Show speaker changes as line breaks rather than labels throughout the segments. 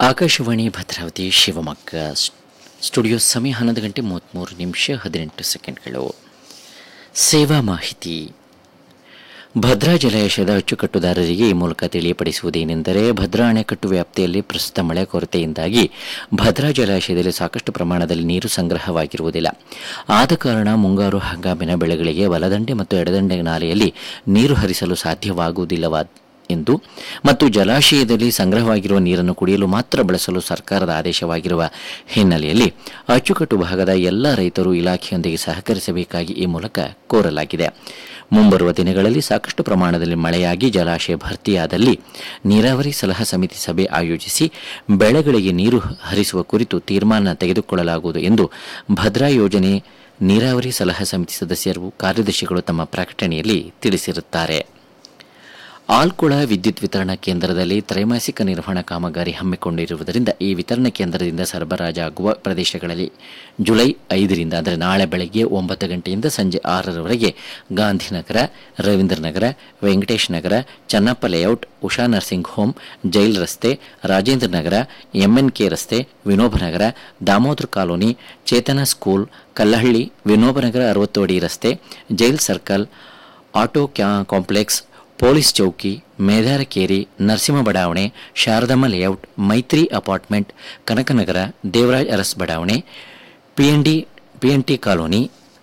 ಆಕಾಶವಾಣಿ ಭದ್ರಾವತಿ ಶಿವಮೊಗ್ಗ ಸ್- ಸ್ಟುಡಿಯೋ ಸಮಯ ಹನ್ನೊಂದು ಗಂಟೆ ಮೂವತ್ತ್ಮೂರು ನಿಮಿಷ ಹದಿನೆಂಟು ಸೆಕೆಂಡ್ಗಳು ಸೇವಾ ಮಾಹಿತಿ ಭದ್ರಾ ಜಲಾಶಯದ ಅಚ್ಚುಕಟ್ಟುದಾರರಿಗೆ ಈ ಮೂಲಕ ತಿಳಿಯಪಡಿಸುವುದೇನೆಂದರೆ ಭದ್ರಾ ಅಣೆಕಟ್ಟು ವ್ಯಾಪ್ತಿಯಲ್ಲಿ ಪ್ರಸ್ತುತ ಮಳೆ ಕೊರತೆಯಿಂದಾಗಿ ಭದ್ರಾ ಜಲಾಶಯದಲ್ಲಿ ಸಾಕಷ್ಟು ಪ್ರಮಾಣದಲ್ಲಿ ನೀರು ಸಂಗ್ರಹವಾಗಿರುವುದಿಲ್ಲ ಆದ ಕಾರಣ ಮುಂಗಾರು ಹಂಗಾಮಿನ ಬೆಳೆಗಳಿಗೆ ಬಲದಂಡೆ ಮತ್ತು ಎಡದಂಡೆ ನಾಲೆಯಲ್ಲಿ ನೀರು ಹರಿಸಲು ಸಾಧ್ಯವಾಗುವುದಿಲ್ಲವಾ ಎಂದು ಮತ್ತು ಜಲಾಶಯದಲ್ಲಿ ಸಂಗ್ರಹವಾಗಿರುವ ನೀರನ್ನು ಕುಡಿಯಲು ಮಾತ್ರ ಬಳಸಲು ಸರ್ಕಾರದ ಆದೇಶವಾಗಿರುವ ಹಿನ್ನೆಲೆಯಲ್ಲಿ ಅಚ್ಚುಕಟ್ಟು ಭಾಗದ ಎಲ್ಲ ರೈತರು ಇಲಾಖೆಯೊಂದಿಗೆ ಸಹಕರಿಸಬೇಕಾಗಿ ಈ ಮೂಲಕ ಕೋರಲಾಗಿದೆ ಮುಂಬರುವ ದಿನಗಳಲ್ಲಿ ಸಾಕಷ್ಟು ಪ್ರಮಾಣದಲ್ಲಿ ಮಳೆಯಾಗಿ ಜಲಾಶಯ ಭರ್ತಿಯಾದಲ್ಲಿ ನೀರಾವರಿ ಸಲಹಾ ಸಮಿತಿ ಸಭೆ ಆಯೋಜಿಸಿ ಬೆಳೆಗಳಿಗೆ ನೀರು ಹರಿಸುವ ಕುರಿತು ತೀರ್ಮಾನ ತೆಗೆದುಕೊಳ್ಳಲಾಗುವುದು ಎಂದು ಭದ್ರಾ ಯೋಜನೆ ನೀರಾವರಿ ಸಲಹಾ ಸಮಿತಿ ಸದಸ್ಯರು ಕಾರ್ಯದರ್ಶಿಗಳು ತಮ್ಮ ಪ್ರಕಟಣೆಯಲ್ಲಿ ತಿಳಿಸಿರುತ್ತಾರೆ ಆಲ್ಕುಳ ವಿದ್ಯುತ್ ವಿತರಣಾ ಕೇಂದ್ರದಲ್ಲಿ ತ್ರೈಮಾಸಿಕ ನಿರ್ವಹಣಾ ಕಾಮಗಾರಿ ಹಮ್ಮಿಕೊಂಡಿರುವುದರಿಂದ ಈ ವಿತರಣಾ ಕೇಂದ್ರದಿಂದ ಸರಬರಾಜಾಗುವ ಪ್ರದೇಶಗಳಲ್ಲಿ ಜುಲೈ ಐದರಿಂದ ಅಂದರೆ ನಾಳೆ ಬೆಳಗ್ಗೆ ಒಂಬತ್ತು ಗಂಟೆಯಿಂದ ಸಂಜೆ ಆರರವರೆಗೆ Gandhinagar Ravindranagar Venkatesh Nagar Channappa layout Usha nursing home jail ರಸ್ತೆ ರಾಜೇಂದ್ರ ನಗರ ಎಂಎನ್ಕೆ ರಸ್ತೆ ವಿನೋಬನಗರ ದಾಮೋದರ ಕಾಲೋನಿ ಚೇತನ ಸ್ಕೂಲ್ ಕಲ್ಲಹಳ್ಳಿ ವಿನೋಬನಗರ ಅರವತ್ತು ಅಡಿ ರಸ್ತೆ ಜೈಲ್ ಸರ್ಕಲ್ ಆಟೋ ಕ್ಯಾ ಕಾಂಪ್ಲೆಕ್ಸ್ ಪೊಲೀಸ್ ಚೌಕಿ ಮೇದಾರಕೇರಿ ನರಸಿಂಹ ಬಡಾವಣೆ ಶಾರದಮ್ಮ ಲೇಔಟ್ ಮೈತ್ರಿ ಅಪಾರ್ಟ್ಮೆಂಟ್ ಕನಕನಗರ ದೇವರಾಜ್ ಅರಸ್ ಬಡಾವಣೆ ಪಿಎನ್ಡಿ PNT colony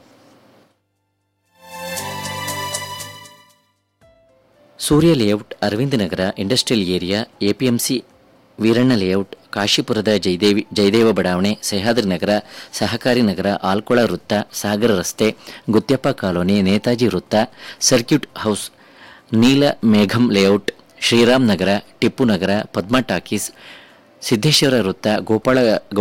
Surya layout Aravinda Nagar industrial area APMC Veeranna layout ಕಾಶಿಪುರದ ಜಯದೇವಿ ಜಯದೇವ ಬಡಾವಣೆ ಸಹ್ಯಾದ್ರಿ ನಗರ ಸಹಕಾರಿ ನಗರ ಆಲ್ಕೊಳ ವೃತ್ತ ಸಾಗರ ರಸ್ತೆ ಗುತ್ಯಪ್ಪ ಕಾಲೋನಿ ನೇತಾಜಿ ವೃತ್ತ ಸರ್ಕ್ಯೂಟ್ ಹೌಸ್ ನೀಲ ಮೇಘಂ ಲೇಔಟ್ ಶ್ರೀರಾಮ್ ನಗರ ಟಿಪ್ಪು ನಗರ ಪದ್ಮ ಟಾಕೀಸ್ ಸಿದ್ದೇಶ್ವರ ವೃತ್ತ ಗೋಪಾಳ